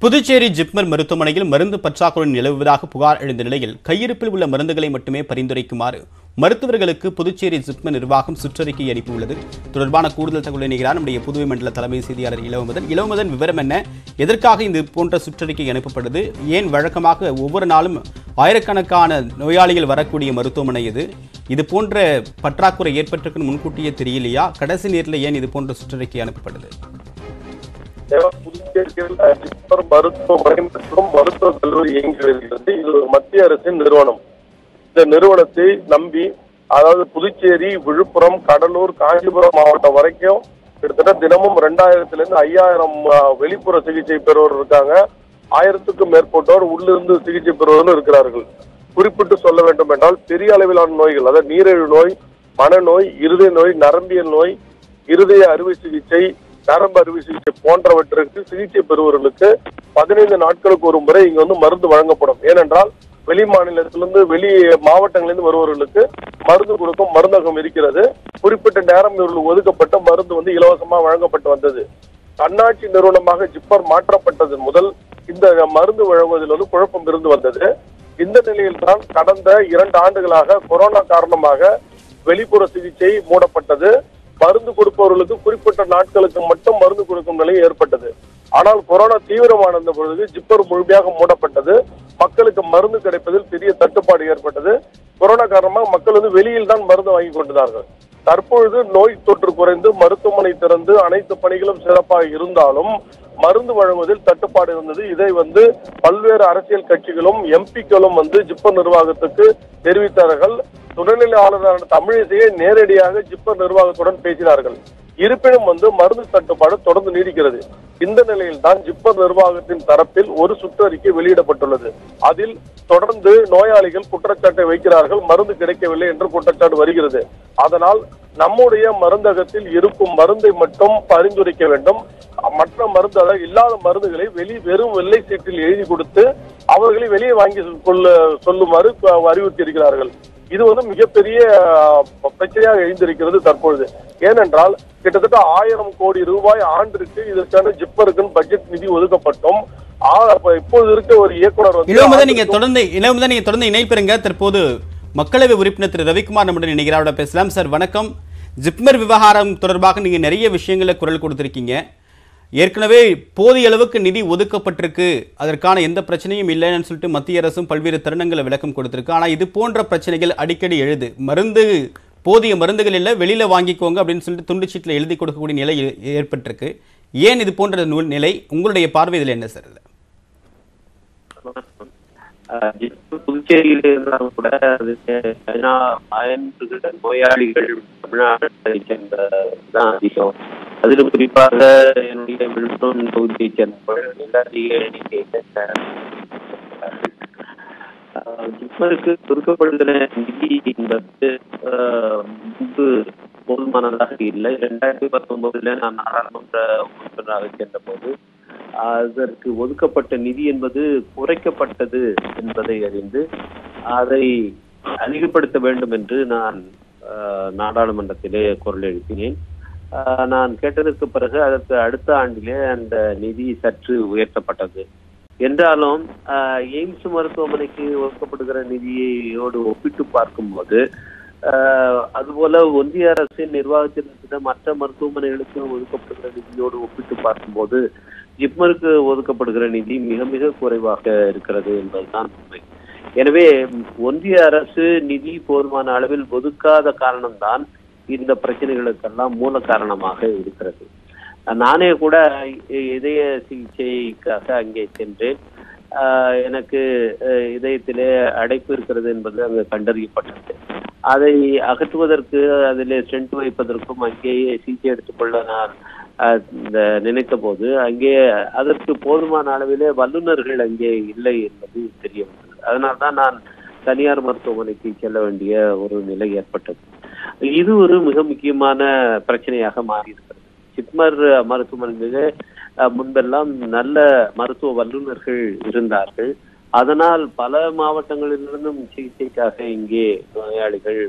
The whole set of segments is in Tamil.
புதுச்சேரி ஜிப்மர் மருத்துவமனையில் மருந்து பற்றாக்குறை நிலவுவதாக புகார் எழுந்த நிலையில் கையிருப்பில் உள்ள மருந்துகளை மட்டுமே பரிந்துரைக்குமாறு மருத்துவர்களுக்கு புதுச்சேரி ஜிப்மர் நிர்வாகம் சுற்றறிக்கை அனுப்பியுள்ளது தொடர்பான கூடுதல் தகவலை நிகழ்ச்சி நம்முடைய புதுவை மண்டல தலைமை செய்தியாளர் இளவமதன் இளவமதன் விவரம் என்ன எதற்காக இது போன்ற சுற்றறிக்கை அனுப்பப்படுது ஏன் வழக்கமாக ஒவ்வொரு நாளும் ஆயிரக்கணக்கான நோயாளிகள் வரக்கூடிய மருத்துவமனை இது இது போன்ற பற்றாக்குறை ஏற்பட்டிருக்குன்னு முன்கூட்டியே தெரியலையா கடைசி நேரில் ஏன் இது போன்ற சுற்றறிக்கை அனுப்பப்படுது புதுச்சேரியில் ஜிப்மர் மருத்துவமனை மற்றும் மருத்துவ கல்லூரி இயங்கி வருகிறது இது ஒரு மத்திய அரசின் நிறுவனம் இந்த நிறுவனத்தை நம்பி அதாவது புதுச்சேரி விழுப்புரம் கடலூர் காஞ்சிபுரம் மாவட்டம் வரைக்கும் கிட்டத்தட்ட தினமும் ரெண்டாயிரத்துல இருந்து ஐயாயிரம் ஆஹ், வெளிப்புற சிகிச்சை பெறுவோர் இருக்காங்க ஆயிரத்துக்கும் மேற்பட்டோர் உள்ளிருந்து சிகிச்சை பெறுவதும் இருக்கிறார்கள் குறிப்பிட்டு சொல்ல வேண்டும் என்றால் பெரிய அளவிலான நோய்கள் அதாவது நீரிழிவு நோய் மனநோய் இருதய நோய் நரம்பியல் நோய் இருதய அறுவை சிகிச்சை நரம்பு அறுவை சிகிச்சை போன்றவற்றிற்கு சிகிச்சை பெறுவர்களுக்கு பதினைந்து நாட்களுக்கு ஒரு முறை இங்க வந்து மருந்து வழங்கப்படும் ஏனென்றால் வெளி மாநிலத்திலிருந்து வெளி மாவட்டங்களிலிருந்து வருபவர்களுக்கு மருந்து கொடுக்கும் மருந்தகம் இருக்கிறது குறிப்பிட்ட நேரம் இவர்களுக்கு ஒதுக்கப்பட்ட மருந்து வந்து இலவசமா வழங்கப்பட்டு வந்தது தன்னாட்சி நிறுவனமாக ஜிப்பர் மாற்றப்பட்டது முதல் இந்த மருந்து வழங்குவதில் வந்து குழப்பம் இருந்து வந்தது இந்த நிலையில் தான் கடந்த இரண்டு ஆண்டுகளாக கொரோனா காரணமாக வெளிப்புற சிகிச்சை மூடப்பட்டது மருந்து கொடுப்பவர்களுக்கு குறிப்பிட்ட நாட்களுக்கு மட்டும் மருந்து கொடுக்கும் நிலை ஏற்பட்டது ஆனால் கொரோனா தீவிரமான பொழுது ஜிப்பர் முழுமையாக மூடப்பட்டது மக்களுக்கு மருந்து கிடைப்பதில் பெரிய தட்டுப்பாடு ஏற்பட்டது கொரோனா காரணமாக மக்கள் வந்து வெளியில் தான் மருந்து வாங்கி கொண்டார்கள் தற்பொழுது நோய் தொற்று குறைந்து மருத்துவமனை திறந்து அனைத்து பணிகளும் சிறப்பாக இருந்தாலும் மருந்து வழங்குவதில் தட்டுப்பாடு இருந்தது இதை வந்து பல்வேறு அரசியல் கட்சிகளும் எம்பிக்களும் வந்து ஜிப்பர் நிர்வாகத்துக்கு தெரிவித்தார்கள் துணைநிலை ஆளுநரான தமிழிசையை நேரடியாக ஜிப்பர் நிர்வாகத்துடன் பேசினார்கள் இருப்பினும் வந்து மருந்து தட்டுப்பாடு தொடர்ந்து நீடிக்கிறது இந்த நிலையில் தான் ஜிப்பர் நிர்வாகத்தின் தரப்பில் ஒரு சுற்றறிக்கை வெளியிடப்பட்டுள்ளது அதில் தொடர்ந்து நோயாளிகள் குற்றச்சாட்டை வைக்கிறார்கள் மருந்து கிடைக்கவில்லை என்று குற்றச்சாட்டு வருகிறது அதனால் நம்முடைய மருந்தகத்தில் இருக்கும் மருந்தை மட்டும் பரிந்துரைக்க வேண்டும் மற்ற மருந்து அதாவது இல்லாத மருந்துகளை வெளி வெறும் வெள்ளை சீட்டில் எழுதி கொடுத்து அவர்களை வெளியே வாங்கி கொள்ள சொல்லுமாறு அறிவுறுத்தி இருக்கிறார்கள் இது வந்து மிகப்பெரிய அஹ், பிரச்சனையாக எழுந்திருக்கிறது தற்பொழுது ஏனென்றால் கிட்டத்தட்ட ஆயிரம் கோடி ரூபாய் ஆண்டிற்கு இதற்கான ஜிப்பருக்குன்னு பட்ஜெட் நிதி ஒதுக்கப்பட்டும் ஆ- அப்ப இப்போது இருக்க ஒரு இயக்குனர் வந்து இளவமதன் நீங்க தொடர்ந்து இளவமதன் நீங்க தொடர்ந்து இணைப்பிருங்க தற்போது மக்களவை உறுப்பினர் திரு ரவிக்குமார் நம்முடன் இணைகிறாரோட பேசலாம் சார் வணக்கம் ஜிப்மர் விவகாரம் தொடர்பாக நீங்க நிறைய விஷயங்களை குரல் கொடுத்திருக்கீங்க ஏற்கனவே போதிய அளவுக்கு நிதி ஒதுக்கப்பட்டிருக்கு அதற்கான எந்த பிரச்சனையும் இல்லைன்னு சொல்லிட்டு மத்திய அரசும் பல்வேறு தருணங்களை விளக்கம் கொடுத்திருக்கு ஆனா இது போன்ற பிரச்சனைகள் அடிக்கடி எழுது மருந்து போதிய மருந்துகள் இல்லை வெளியில வாங்கிக்கோங்க அப்படின்னு சொல்லிட்டு துண்டுச்சீட்டில் எழுதி கொடுக்கக்கூடிய நிலை ஏ- ஏற்பட்டிருக்கு ஏன் இது போன்ற நூல் நிலை உங்களுடைய பார்வை இதில் என்ன சார் இதுல? ஆஹ் இப்ப புதுச்சேரியில இருந்தாலும் கூட அது சைனா பயன்படுகிற நோயாளிகள் தமிழ்நாட்டை சேர்ந்ததான் அதிகம் அதிலும் குறிப்பாக என்னுடைய விழுப்புரம் தொகுதியை சேர்ந்தவர்கள் மிக அதிக எண்ணிக்கையில இருக்கிறார்கள். ஆஹ் ஜிப்மருக்கு கொடுக்கப்படுகிற நிதி என்பது ஆஹ் முன்பு போதுமானதாக இல்லை இரண்டாயிரத்தி பத்தொன்பதுல நான் நாடாளுமன்ற உறுப்பினராக சேர்ந்த போது அதற்கு ஒதுக்கப்பட்ட நிதி என்பது குறைக்கப்பட்டது என்பதை அறிந்து அதை அதிகப்படுத்த வேண்டும் என்று நான் ஆஹ், நாடாளுமன்றத்திலே குரல் எழுப்பினேன் ஆஹ், நான் கேட்டதற்கு பிறகு அதற்கு அடுத்த ஆண்டிலே அந்த நிதி சற்று உயர்த்தப்பட்டது என்றாலும் ஆஹ், எய்ம்ஸ் மருத்துவமனைக்கு ஒதுக்கப்படுகிற நிதியோடு ஒப்பிட்டு பார்க்கும்போது ஆஹ், அதுபோல ஒன்றிய அரசின் நிர்வாகத்தில் இருக்கிற மற்ற மருத்துவமனைகளுக்கு ஒதுக்கப்படுகிற நிதியோடு ஒப்பிட்டு பார்க்கும்போது ஜிப்மருக்கு ஒதுக்கப்படுகிற நிதி மிக மிக குறைவாக இருக்கிறது என்பதுதான் உண்மை எனவே ஒன்றிய அரசு நிதி போதுமான அளவில் ஒதுக்காத காரணம்தான் இந்த பிரச்சனைகளுக்கெல்லாம் மூல காரணமாக இருக்கிறது நானே கூட இ- இதய சிகிச்சைக்காக அங்கே சென்றேன் ஆஹ் எனக்கு அஹ், இதயத்திலே அடைப்பு இருக்கிறது என்பது அங்கு கண்டறியப்பட்டது அதை அகற்றுவதற்கு அதிலே ஸ்டென்ட் வைப்பதற்கும் அங்கேயே சிகிச்சை எடுத்துக்கொள்ள நான் ஆஹ், இந்த நினைத்த போது அங்கே அதற்கு போதுமான அளவிலே வல்லுநர்கள் அங்கே இல்லை என்பது தெரிய வந்தது அதனால்தான் நான் தனியார் மருத்துவமனைக்கு செல்ல வேண்டிய ஒரு நிலை ஏற்பட்டது இது ஒரு மிக முக்கியமான பிரச்சனையாக மாறி இருக்கிறது ஜிப்மர் மருத்துவமனையிலே அஹ், முன்பெல்லாம் நல்ல மருத்துவ வல்லுநர்கள் இருந்தார்கள் அதனால் பல மாவட்டங்களிலிருந்தும் சிகிச்சைக்காக இங்கே நோயாளிகள்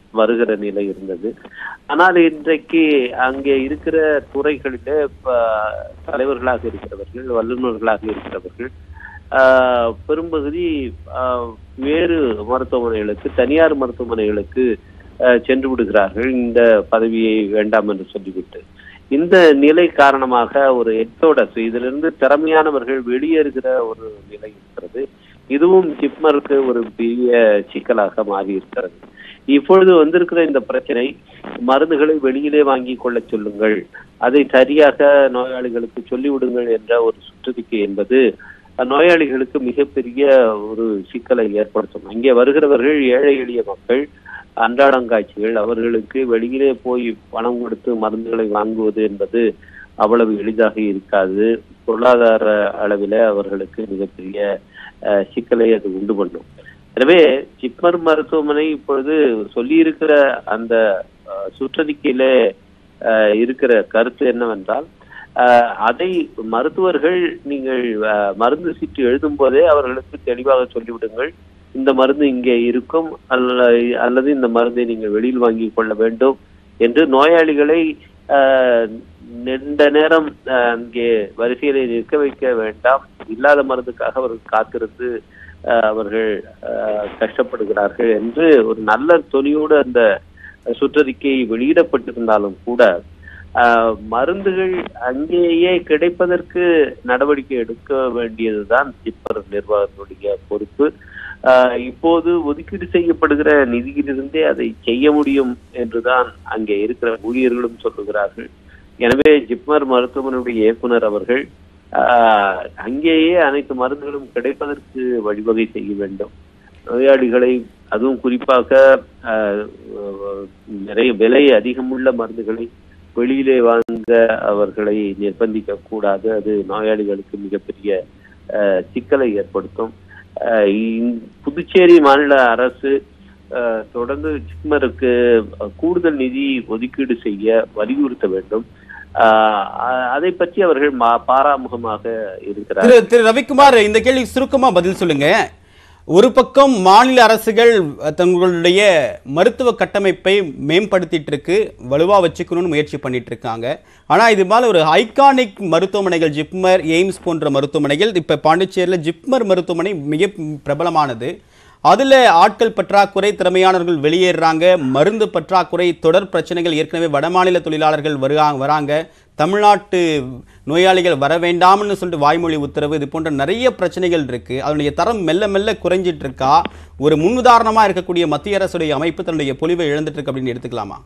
வருகிற நிலை இருந்தது ஆனால் இன்றைக்கு அங்கே இருக்கிற துறைகளிலே இப்ப தலைவர்களாக இருக்கிறவர்கள் வல்லுநர்களாக இருக்கிறவர்கள் ஆஹ், பெரும்பகுதி ஆஹ், வேறு மருத்துவமனைகளுக்கு தனியார் மருத்துவமனைகளுக்கு ஆஹ், சென்று விடுகிறார்கள் இந்த பதவியை வேண்டாம் என்று சொல்லிவிட்டு இந்த நிலை காரணமாக ஒரு எக்ஸோடஸ் இதிலிருந்து திறமையானவர்கள் வெளியேறுகிற ஒரு நிலை இருக்கிறது இதுவும் ஜிப்மருக்கு ஒரு பெரிய சிக்கலாக மாறி இருக்கிறது இப்பொழுது வந்திருக்கிற இந்த பிரச்சனை மருந்துகளை வெளியிலே வாங்கி கொள்ளச் சொல்லுங்கள் அதை சரியாக நோயாளிகளுக்கு சொல்லிவிடுங்கள் என்ற ஒரு சுற்றறிக்கை என்பது நோயாளிகளுக்கு மிகப்பெரிய ஒரு சிக்கலை ஏற்படுத்தும் அங்கே வருகிறவர்கள் ஏழை எளிய மக்கள் அன்றாடங்காட்சிகள் அவர்களுக்கு வெளியிலே போய் பணம் கொடுத்து மருந்துகளை வாங்குவது என்பது அவ்வளவு எளிதாக இருக்காது பொருளாதார அளவில் அவர்களுக்கு மிகப்பெரிய அஹ், சிக்கலை அது உண்டு பண்ணும் எனவே ஜிப்மர் மருத்துவமனை இப்பொழுது சொல்லியிருக்கிற அந்த அஹ், சுற்றறிக்கையில அஹ், இருக்கிற கருத்து என்னவென்றால் அஹ், அதை மருத்துவர்கள் நீங்கள் அஹ், மருந்து சீட்டு எழுதும் போதே அவர்களுக்கு தெளிவாக சொல்லிவிடுங்கள் இந்த மருந்து இங்கே இருக்கும் அல்ல அல்லது இந்த மருந்தை நீங்கள் வெளியில் வாங்கி கொள்ள வேண்டும் என்று நோயாளிகளை ஆஹ், நீண்ட நேரம் ஆஹ், அங்கே வரிசையிலே நிற்க வைக்க வேண்டாம் இல்லாத மருந்துக்காக அவர்கள் காத்திருந்து ஆஹ், அவர்கள் ஆஹ், கஷ்டப்படுகிறார்கள் என்று ஒரு நல்ல தொனியோடு அந்த சுற்றறிக்கை வெளியிடப்பட்டிருந்தாலும் கூட ஆஹ், மருந்துகள் அங்கேயே கிடைப்பதற்கு நடவடிக்கை எடுக்க வேண்டியதுதான் ஜிப்மர் நிர்வாகத்துடைய பொறுப்பு ஆஹ், இப்போது ஒதுக்கீடு செய்யப்படுகிற நிதியிலிருந்தே அதை செய்ய முடியும் என்றுதான் அங்கே இருக்கிற ஊழியர்களும் சொல்லுகிறார்கள் எனவே ஜிப்மர் மருத்துவமனையுடைய இயக்குனர் அவர்கள் ஆஹ், அங்கேயே அனைத்து மருந்துகளும் கிடைப்பதற்கு வழிவகை செய்ய வேண்டும் நோயாளிகளை அதுவும் குறிப்பாக ஆஹ், நிறைய விலை அதிகமுள்ள மருந்துகளை வெளியிலே வாங்க அவர்களை நிர்பந்திக்க கூடாது அது நோயாளிகளுக்கு மிகப்பெரிய ஆஹ், சிக்கலை ஏற்படுத்தும் ஆஹ், இந்த புதுச்சேரி மாநில அரசு ஆஹ், தொடர்ந்து ஜிப்மருக்கு கூடுதல் நிதி ஒதுக்கீடு செய்ய வலியுறுத்த வேண்டும் ஆஹ், அ- அதை பற்றி அவர்கள் மா- பாராமுகமாக இருக்கிறார் திரு திரு ரவிக்குமார் இந்த கேள்விக்கு சுருக்கமா பதில் சொல்லுங்க ஒரு பக்கம் மாநில அரசுகள் அஹ், தங்களுடைய மருத்துவ கட்டமைப்பை மேம்படுத்திட்டு இருக்கு வலுவா வச்சுக்கணும்னு முயற்சி பண்ணிட்டு இருக்காங்க ஆனா இது மேல ஒரு ஐகானிக் மருத்துவமனைகள் ஜிப்மர் எய்ம்ஸ் போன்ற மருத்துவமனைகள் இப்ப பாண்டிச்சேரியில் ஜிப்மர் மருத்துவமனை மிக பிரபலமானது அதுல ஆட்கள் பற்றாக்குறை திறமையானவர்கள் வெளியேறுறாங்க மருந்து பற்றாக்குறை தொடர் பிரச்சனைகள் ஏற்கனவே வடமாநில தொழிலாளர்கள் வருவாங்க வராங்க தமிழ்நாட்டு நோயாளிகள் வர வேண்டாம்னு சொல்லிட்டு வாய்மொழி உத்தரவு இது போன்ற நிறைய பிரச்சனைகள் இருக்கு அதனுடைய தரம் மெல்ல மெல்ல குறைஞ்சிட்டு இருக்கா ஒரு முன்னுதாரணமா இருக்கக்கூடிய மத்திய அரசுடைய அமைப்பு தன்னுடைய பொலிவை இழந்துட்டு இருக்கு அப்படின்னு எடுத்துக்கலாமா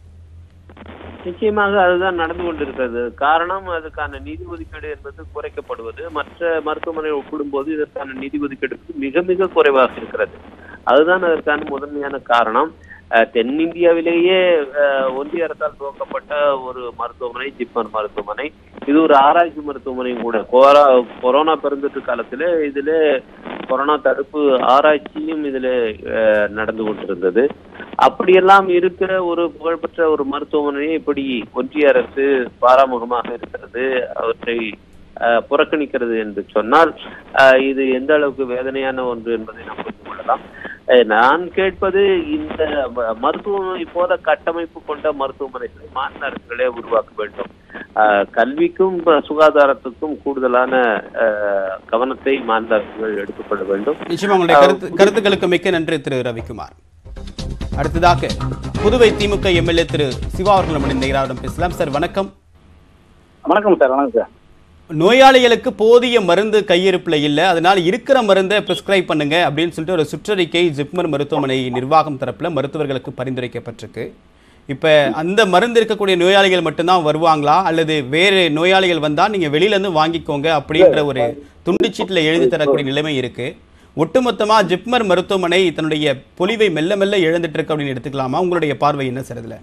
நிச்சயமாக அதுதான் நடந்து கொண்டிருக்கிறது காரணம் அதுக்கான நிதி ஒதுக்கீடு என்பது குறைக்கப்படுவது மற்ற மருத்துவமனை ஒப்பிடும்போது இதற்கான நிதி ஒதுக்கீடு மிக மிக குறைவாக இருக்கிறது அதுதான் அதற்கான முதன்மையான காரணம் அஹ், தென்னிந்தியாவிலேயே அஹ், ஒன்றிய அரசால் துவக்கப்பட்ட ஒரு மருத்துவமனை ஜிப்மர் மருத்துவமனை இது ஒரு ஆராய்ச்சி மருத்துவமனையும் கூட கொரா கொரோனா பெருந்தொற்று காலத்துல இதுல கொரோனா தடுப்பு ஆராய்ச்சியும் இதுல அஹ், நடந்து கொண்டிருந்தது அப்படியெல்லாம் இருக்கிற ஒரு புகழ்பெற்ற ஒரு மருத்துவமனையை இப்படி ஒன்றிய அரசு பாராமுகமாக இருக்கிறது அவற்றை அஹ், புறக்கணிக்கிறது என்று சொன்னால் அஹ், இது எந்த அளவுக்கு வேதனையான ஒன்று என்பதை நாம் புரிந்து கொள்ளலாம் அஹ், நான் கேட்பது இந்த ம- மருத்துவமனை போல கட்டமைப்பு கொண்ட மருத்துவமனைகளை மாநில அரசுகளே உருவாக்க வேண்டும் அஹ், கல்விக்கும் ப- சுகாதாரத்துக்கும் கூடுதலான அஹ், கவனத்தை மாநில அரசுகள் எடுத்துக்கொள்ள வேண்டும் நிச்சயமா உங்களுடைய கருத்து கருத்துக்களுக்கு மிக்க நன்றி திரு ரவிக்குமார் அடுத்ததாக புதுவை திமுக எம்எல்ஏ திரு சிவா அவர்கள் நம்முடைய நேராவிடம் பேசலாம் சார் வணக்கம் வணக்கம் சார் வணக்கம் சார் நோயாளிகளுக்கு போதிய மருந்து கையிருப்புல இல்ல அதனால இருக்கிற மருந்தை பிரிஸ்கிரைப் பண்ணுங்க அப்படின்னு சொல்லிட்டு ஒரு சுற்றறிக்கை ஜிப்மர் மருத்துவமனை நிர்வாகம் தரப்புல மருத்துவர்களுக்கு பரிந்துரைக்கப்பட்டிருக்கு இப்ப அந்த மருந்து இருக்கக்கூடிய நோயாளிகள் மட்டும்தான் வருவாங்களா அல்லது வேறு நோயாளிகள் வந்தா நீங்க வெளியில இருந்து வாங்கிக்கோங்க அப்படின்ற ஒரு துண்டுச்சீட்டுல எழுதி தரக்கூடிய நிலைமை இருக்கு ஒட்டுமொத்தமா ஜிப்மர் மருத்துவமனை தன்னுடைய பொலிவை மெல்ல மெல்ல இழந்துட்டு இருக்கு அப்படின்னு எடுத்துக்கலாமா உங்களுடைய பார்வை என்ன சார் இதுல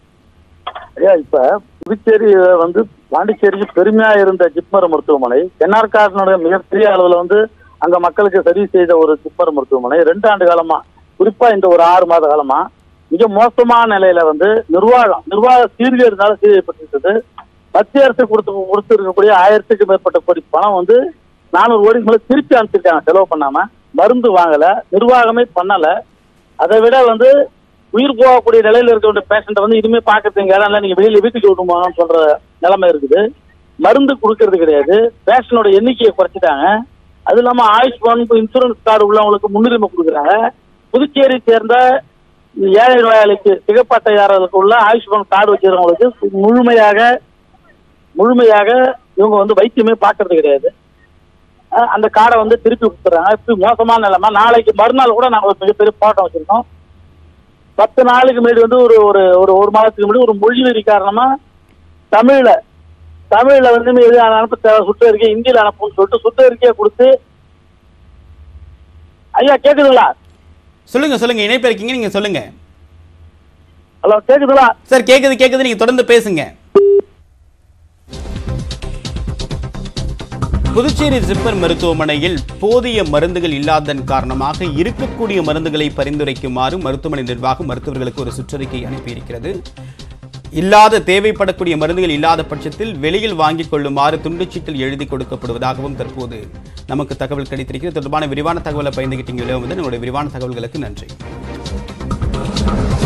ஐயா இப்ப புதுச்சேரி வந்து பாண்டிச்சேரிக்கு பெருமையா இருந்த ஜிப்மர் மருத்துவமனை தென்னார்காட்டினுடைய மிகப்பெரிய அளவுல வந்து அங்க மக்களுக்கு சரி செய்த ஒரு ஜிப்மர் மருத்துவமனை ரெண்டு ஆண்டு காலமா குறிப்பா இந்த ஒரு ஆறு மாத காலமா மிக மோசமான நிலையில வந்து நிர்வாகம் நிர்வாக சீர்கேடுனால சீர்கேற்பட்டிருக்கிறது மத்திய அரசு கொடுத்து கொடுத்திருக்கக்கூடிய ஆயிரத்துக்கு மேற்பட்ட கோடி பணம் வந்து நானூறு கோடி மேல திருப்பி அனுப்பிச்சிருக்காங்க செலவு பண்ணாம மருந்து வாங்கல நிர்வாகமே பண்ணல அதை விட வந்து உயிர் போகக்கூடிய நிலையில இருக்க வேண்டிய பேஷண்ட்டை வந்து இனிமே பாக்கிறதுக்கு இடம் இல்லை நீங்க வெளியில வீட்டுக்கு விட்டுமான்னு சொல்ற நிலைமை இருக்குது மருந்து கொடுக்கறது கிடையாது பேஷண்டோட எண்ணிக்கையை குறைச்சிட்டாங்க அது இல்லாம ஆயுஷ்மான் இன்சூரன்ஸ் கார்டு உள்ளவங்களுக்கு முன்னுரிமை கொடுக்குறாங்க புதுச்சேரி சேர்ந்த ஏழை நோயாளிக்கு சிகப்பு அட்டைதாரர்களுக்கு உள்ள ஆயுஷ்மான் கார்டு வச்சிருக்கவங்களுக்கு முழுமையாக முழுமையாக இவங்க வந்து வைத்தியமே பார்க்கறது கிடையாது அஹ் அந்த கார்டை வந்து திருப்பி கொடுத்துறாங்க இப்படி மோசமான நிலைமை நாளைக்கு மறுநாள் கூட நாங்கள் ஒரு மிகப்பெரிய போராட்டம் வச்சிருக்கோம் பத்து நாளுக்கு முன்னாடி வந்து ஒரு ஒரு ஒரு ஒரு மாதத்துக்கு முன்னாடி ஒரு மொழி வெறி காரணமா தமிழ்ல தமிழ்ல வந்து நீ எது அனுப்ப தேவை சுற்றறிக்கை இந்தியில அனுப்புன்னு சொல்லிட்டு சுற்றறிக்கையை கொடுத்து ஐயா கேக்குதுங்களா சொல்லுங்க சொல்லுங்க இணைப்பு இருக்கீங்க நீங்க சொல்லுங்க ஹலோ கேக்குதுங்களா சார் கேக்குது கேக்குது நீங்க தொடர்ந்து பேசுங்க புதுச்சேரி ஜிப்மர் மருத்துவமனையில் போதிய மருந்துகள் இல்லாததன் காரணமாக இருக்கக்கூடிய மருந்துகளை பரிந்துரைக்குமாறு மருத்துவமனை நிர்வாகம் மருத்துவர்களுக்கு ஒரு சுற்றறிக்கை அனுப்பியிருக்கிறது இல்லாத தேவைப்படக்கூடிய மருந்துகள் இல்லாத பட்சத்தில் வெளியில் வாங்கிக் கொள்ளுமாறு துண்டுச்சீட்டில் எழுதி கொடுக்கப்படுவதாகவும் தற்போது நமக்கு தகவல் கிடைத்திருக்கிறது தொடர்பான விரிவான தகவலை பயந்துகிட்டீங்க வந்து உங்களுடைய விரிவான தகவல்களுக்கு நன்றி